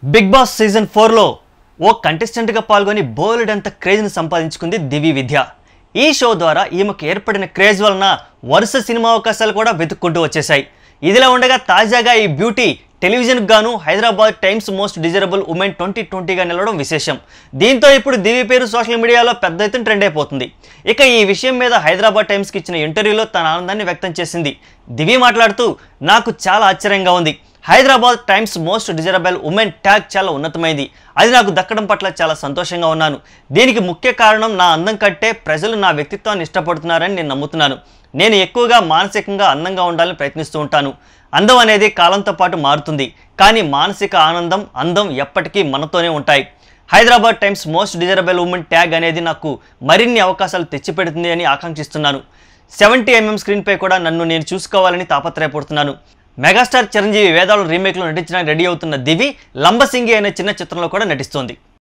big boss season ఫోర్లో ఓ కంటెస్టెంట్గా పాల్గొని బోలెడంత క్రేజ్ను సంపాదించుకుంది దివి విద్య ఈ షో ద్వారా ఈమెకు ఏర్పడిన క్రేజ్ వలన వరుస సినిమా అవకాశాలు కూడా వెతుక్కుంటూ వచ్చేశాయి ఇదిలా ఉండగా తాజాగా ఈ బ్యూటీ టెలివిజన్కు గాను Hyderabad Times most desirable women twenty ట్వంటీగా నిలవడం విశేషం దీంతో ఇప్పుడు దివి పేరు సోషల్ మీడియాలో పెద్ద ఎత్తున ట్రెండ్ అయిపోతుంది ఇక ఈ విషయం మీద హైదరాబాద్ టైమ్స్కి ఇచ్చిన ఇంటర్వ్యూలో తన ఆనందాన్ని వ్యక్తం చేసింది దివి మాట్లాడుతూ నాకు చాలా ఆశ్చర్యంగా ఉంది Hyderabad Times most desirable women tag చాలా ఉన్నతమైంది అది నాకు దక్కడం పట్ల చాలా సంతోషంగా ఉన్నాను దీనికి ముఖ్య కారణం నా అందం కంటే ప్రజలు నా వ్యక్తిత్వాన్ని ఇష్టపడుతున్నారని నేను నమ్ముతున్నాను నేను ఎక్కువగా మానసికంగా అందంగా ఉండాలని ప్రయత్నిస్తూ ఉంటాను అందం అనేది కాలంతో పాటు మారుతుంది కానీ మానసిక ఆనందం అందం ఎప్పటికీ మనతోనే ఉంటాయి Hyderabad Times most desirable women tag అనేది నాకు మరిన్ని అవకాశాలు తెచ్చిపెడుతుంది అని ఆకాంక్షిస్తున్నాను సెవెంటీ ఎంఎం స్క్రీన్పై కూడా నన్ను నేను చూసుకోవాలని తాపత్రయపడుతున్నాను మెగాస్టార్ చిరంజీవి వేదాలు రీమేక్లో నటించడానికి రెడీ అవుతున్న దివి లంబసింగి అనే చిన్న చిత్రంలో కూడా నటిస్తోంది